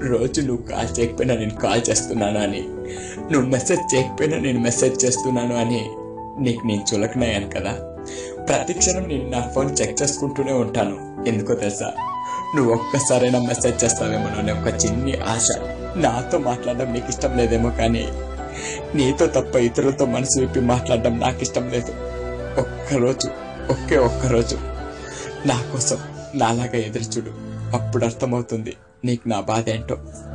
రోజు నువ్వు కాల్ చేయకపోయినా నేను కాల్ చేస్తున్నాను అని నువ్వు మెసేజ్ చేయకపోయినా నేను మెసేజ్ చేస్తున్నాను అని నీకు నేను చులకనయ్యాను కదా ప్రతి క్షణం నేను నా ఫోన్ చెక్ చేసుకుంటూనే ఉంటాను ఎందుకో తెలుసా నువ్వు ఒక్కసారైనా మెసేజ్ చేస్తావేమో అనే ఒక చిన్ని ఆశ నాతో మాట్లాడడం నీకు ఇష్టం లేదేమో కానీ నీతో తప్ప ఇతరులతో మనసు విప్పి మాట్లాడడం నాకు ఇష్టం లేదు ఒక్కరోజు ఒకే ఒక్కరోజు నా కోసం నాలాగా ఎదురు చూడు అప్పుడు అర్థమవుతుంది నీకు నా బాధ ఏంటో